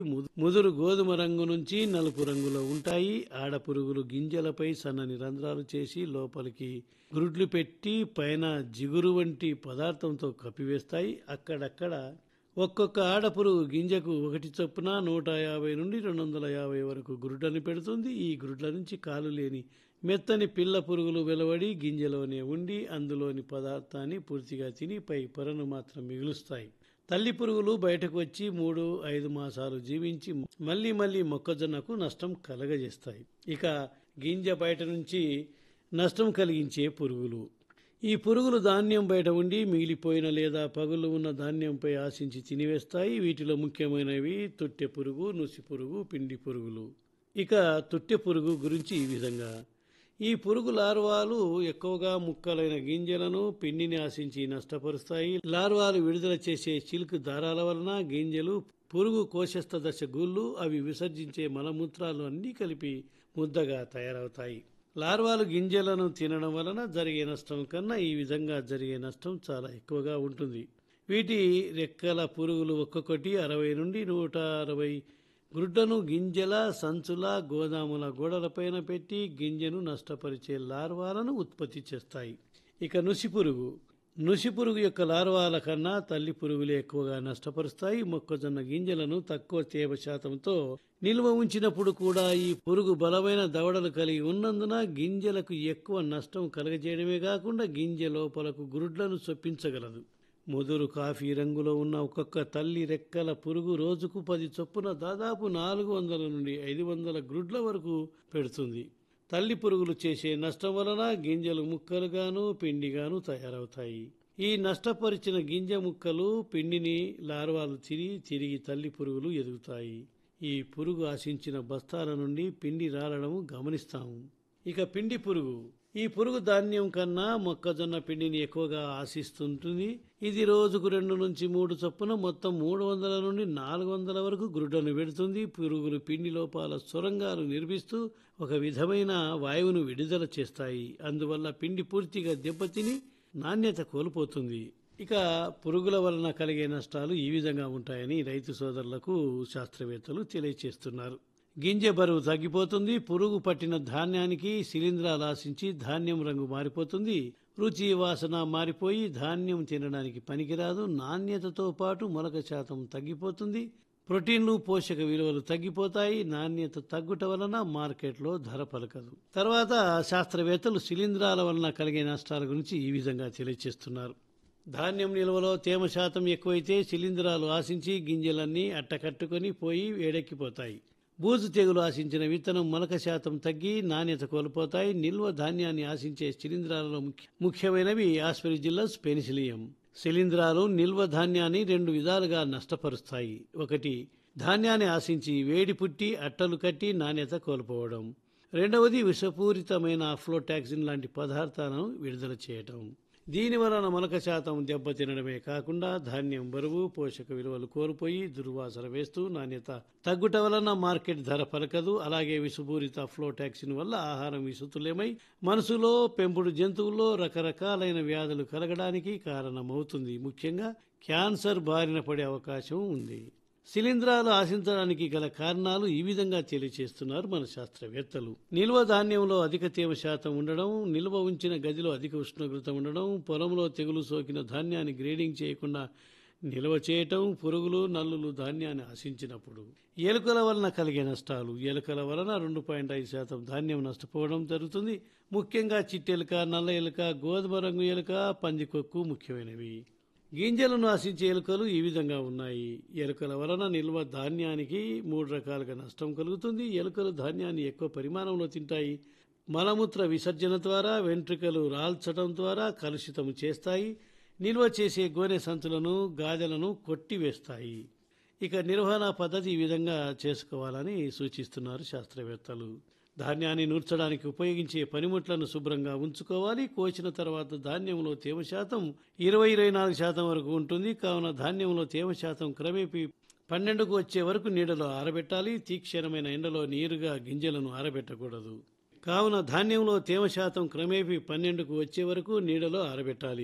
ముదు- ముదురు గోధుమ రంగు నుంచి నలుపు రంగులో ఉంటాయి ఆడపురుగులు గింజలపై సన్నని రంధ్రాలు చేసి లోపలికి గ్రుడ్లు పెట్టి పైన జిగురు వంటి పదార్థంతో కప్పివేస్తాయి అక్కడక్కడ ఒక్కొక్క ఆడపురుగు గింజకు ఒకటి చొప్పున నూట యాభై నుండి రెండు వందల యాభై వరకు గ్రుడ్లని పెడుతుంది ఈ గ్రుడ్ల నుంచి కాలు లేని మెత్తని పిల్ల పురుగులు వెలువడి గింజలోనే ఉండి అందులోని పదార్థాన్ని పూర్తిగా తిని పై పొరను మాత్రం మిగులుస్తాయి తల్లి పురుగులు బయటకు వచ్చి మూడు ఐదు మాసాలు జీవించి మళ్ళీ మళ్ళీ మొక్కజొన్నకు నష్టం కలగజేస్తాయి ఇక గింజ బయట నుంచి నష్టం కలిగించే పురుగులు ఈ పురుగులు ధాన్యం బయట ఉండి మిగిలిపోయిన లేదా పగులు ఉన్న ధాన్యంపై ఆశించి తినివేస్తాయి వీటిలో ముఖ్యమైనవి తొట్టె పురుగు నుసి పురుగు పిండి పురుగులు ఇక తొట్టె పురుగు గురించి ఈ విధంగా ఈ పురుగు లార్వాలు ఎక్కువగా ముక్కలైన గింజలను పిండిని ఆశించి నష్టపరుస్తాయి లార్వాలు విడుదల చేసే చిలుకు దారాల వలన గింజలు పురుగు కోశస్థ దశ గుళ్ళు అవి విసర్జించే మలమూత్రాలు అన్నీ కలిపి ముద్దగా తయారవుతాయి లార్వాలు గింజలను తినడం వలన జరిగే నష్టం కన్నా ఈ విధంగా జరిగే నష్టం చాలా ఎక్కువగా ఉంటుంది వీటి రెక్కల పురుగులు ఒక్కొక్కటి అరవై నుండి నూట అరవై గ్రుడ్డను గింజల సంచుల గోదాముల గోడలపైన పెట్టి గింజను నష్టపరిచే లార్వాలను ఉత్పత్తి చేస్తాయి ఇక నుసి పురుగు నుసి పురుగు యొక్క లార్వాల కన్నా తల్లి పురుగులే ఎక్కువగా నష్టపరుస్తాయి మొక్కజొన్న గింజలను తక్కువ తేమ శాతంతో నిల్వ ఉంచినప్పుడు కూడా ఈ పురుగు బలమైన దవడలు కలిగి ఉన్నందున గింజలకు ఎక్కువ నష్టం కలగజేయడమే కాకుండా గింజ లోపలకు గ్రుడ్లను చొప్పించగలదు ముదురు కాఫీ రంగులో ఉన్న ఒక్కొక్క తల్లి రెక్కల పురుగు రోజుకు పది చొప్పున దాదాపు నాలుగు వందల నుండి ఐదు వందల గ్రుడ్ల వరకు పెడుతుంది తల్లి పురుగులు చేసే నష్టం వలన గింజలు ముక్కలుగాను పిండిగాను తయారవుతాయి ఈ నష్టపరిచిన గింజ ముక్కలు పిండిని లార్వాలు తిరిగి తిరిగి తల్లి పురుగులు ఎదుగుతాయి ఈ పురుగు ఆశించిన బస్తాల నుండి పిండి రాలడం గమనిస్తాము ఇక పిండి పురుగు ఈ పురుగు ధాన్యం కన్నా మొక్కజొన్న పిండిని ఎక్కువగా ఆశిస్తుంటుంది ఇది రోజుకు రెండు నుంచి మూడు చొప్పున మొత్తం మూడు వందల నుండి నాలుగు వందల వరకు గ్రుడ్డను పెడుతుంది పురుగులు పిండి లోపాల సొరంగాలు నిర్మిస్తూ ఒక విధమైన వాయువును విడుదల చేస్తాయి అందువల్ల పిండి పూర్తిగా దెబ్బతిని నాణ్యత కోల్పోతుంది ఇక పురుగుల వలన కలిగే నష్టాలు ఈ విధంగా ఉంటాయని రైతు సోదరులకు శాస్త్రవేత్తలు తెలియచేస్తున్నారు గింజ బరువు తగ్గిపోతుంది పురుగు పట్టిన ధాన్యానికి శిలీంధ్రాలు ఆశించి ధాన్యం రంగు మారిపోతుంది రుచి వాసన మారిపోయి ధాన్యం తినడానికి పనికిరాదు నాణ్యతతో పాటు మొలక శాతం తగ్గిపోతుంది ప్రోటీన్లు పోషక విలువలు తగ్గిపోతాయి నాణ్యత తగ్గుట వలన మార్కెట్లో ధర పలకదు తర్వాత శాస్త్రవేత్తలు శిలీంధ్రాల వలన కలిగే నష్టాల గురించి ఈ విధంగా తెలియజేస్తున్నారు ధాన్యం నిల్వలో తేమ శాతం ఎక్కువైతే శిలీంధ్రాలు ఆశించి గింజలన్నీ అట్టకట్టుకొని పోయి వేడెక్కిపోతాయి బూజు తెగులు ఆశించిన విత్తనం మొలక శాతం తగ్గి నాణ్యత కోల్పోతాయి నిల్వ ధాన్యాన్ని ఆశించే శిలీంధ్రాలలో ముఖ్య- ముఖ్యమైనవి ఆస్పెరిజిల్లస్ పెనిసిలియం శిలీంధ్రాలు నిల్వ ధాన్యాన్ని రెండు విధాలుగా నష్టపరుస్తాయి ఒకటి ధాన్యాన్ని ఆశించి వేడి పుట్టి అట్టలు కట్టి నాణ్యత కోల్పోవడం రెండవది విషపూరితమైన అఫ్లోటాక్సిన్ లాంటి పదార్థాలను విడుదల చేయటం దీని వలన మొలక శాతం దెబ్బతినడమే కాకుండా ధాన్యం బరువు పోషక విలువలు కోల్పోయి దుర్వాసన వేస్తూ నాణ్యత తగ్గుట వలన మార్కెట్ ధర పలకదు అలాగే విషపూరిత ఫ్లోటాక్సిన్ వల్ల ఆహారం విసుతులేమై మనసులో పెంపుడు జంతువుల్లో రకరకాలైన వ్యాధులు కలగడానికి కారణమవుతుంది ముఖ్యంగా క్యాన్సర్ బారిన పడే అవకాశం ఉంది శిలీంధ్రాలు ఆశించడానికి గల కారణాలు ఈ విధంగా తెలియచేస్తున్నారు మన శాస్త్రవేత్తలు నిల్వ ధాన్యంలో అధిక తేమ శాతం ఉండడం నిల్వ ఉంచిన గదిలో అధిక ఉష్ణోగ్రత ఉండడం పొలంలో తెగులు సోకిన ధాన్యాన్ని గ్రేడింగ్ చేయకుండా నిల్వ చేయటం పురుగులు నల్లులు ధాన్యాన్ని ఆశించినప్పుడు ఎలుకల వలన కలిగే నష్టాలు ఎలుకల వలన రెండు పాయింట్ ఐదు శాతం ధాన్యం నష్టపోవడం జరుగుతుంది ముఖ్యంగా చిట్టెలుక నల్ల ఎలుక గోధుమ రంగు ఎలుక పందికొక్కు ముఖ్యమైనవి గింజలను ఆశించే ఎలుకలు ఈ విధంగా ఉన్నాయి ఎలుకల వలన నిల్వ ధాన్యానికి మూడు రకాలుగా నష్టం కలుగుతుంది ఎలుకలు ధాన్యాన్ని ఎక్కువ పరిమాణంలో తింటాయి మలమూత్ర విసర్జన ద్వారా వెంట్రుకలు రాల్చడం ద్వారా కలుషితం చేస్తాయి నిల్వ చేసే గోనె సంచులను గాదెలను కొట్టివేస్తాయి ఇక నిర్వహణ పద్ధతి ఈ విధంగా చేసుకోవాలని సూచిస్తున్నారు శాస్త్రవేత్తలు ధాన్యాన్ని నూర్చడానికి ఉపయోగించే పనిముట్లను శుభ్రంగా ఉంచుకోవాలి కోసిన తర్వాత ధాన్యంలో తేమ శాతం ఇరవై ఇరవై నాలుగు శాతం వరకు ఉంటుంది కావున ధాన్యంలో తేమ శాతం క్రమేపీ పన్నెండుకు వచ్చే వరకు నీడలో ఆరబెట్టాలి తీక్షణమైన ఎండలో నీరుగా గింజలను ఆరబెట్టకూడదు కావున ధాన్యంలో తేమ శాతం క్రమేపీ పన్నెండుకు వచ్చే వరకు నీడలో ఆరబెట్టాలి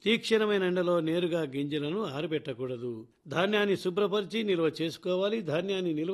తీక్షణమైన ఎండలో నేరుగా గింజలను ఆరబెట్టకూడదు ధాన్యాన్ని శుభ్రపరిచి నిల్వ చేసుకోవాలి ధాన్యాన్ని నిల్వ